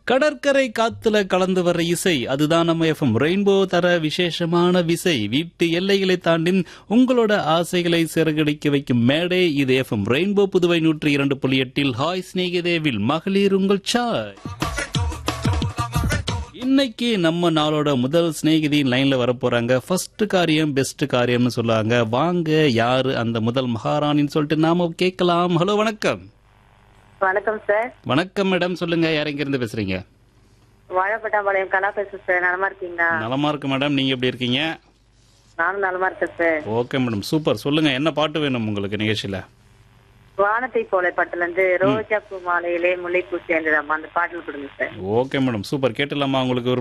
கடற்கரை காத்துல கலந்து வர இசை அதுதான் நம்ம எஃப்எம் ரெயின்போ தர விசேஷமான விசை வீட்டு எல்லைகளை தாண்டி உங்களோட ஆசைகளை சிறகடிக்க வைக்கும் மேடை இது எஃப்எம் ரெயின்போ புதுவை நூற்றி இரண்டு புள்ளி எட்டில் ஹாய் ஸ்நேகிதேவில் மகளிர் உங்கள் சாய் இன்னைக்கு நம்ம நாளோட முதல் சிநேகிதி லைன்ல வர போறாங்க ஃபர்ஸ்ட் காரியம் பெஸ்ட் காரியம்னு சொல்லுவாங்க வாங்க யாரு அந்த முதல் மகாராணின்னு சொல்லிட்டு நாம கேட்கலாம் ஹலோ வணக்கம் வணக்கம் சார் வணக்கம் மேடம் சொல்லுங்க யார் எங்க இருந்து பேசுறீங்க வாழைப்பட்டாம்பாளையம் கலா பேசுறேன் சார் நலமா இருக்கீங்களா நலமா இருக்கு மேடம் நீங்க எப்படி இருக்கீங்க நானும் நலமா இருக்கேன் சார் ஓகே மேடம் சூப்பர் சொல்லுங்க என்ன பாட்டு வேணும் உங்களுக்கு நிகழ்ச்சியில வானத்தை போல பாட்டுல இருந்து ரோஜா பூ மாலையிலே முல்லைப்பூ சேர்ந்ததாமா அந்த பாடல் கொடுங்க சார் ஓகே மேடம் சூப்பர் கேட்டுலாமா உங்களுக்கு ஒரு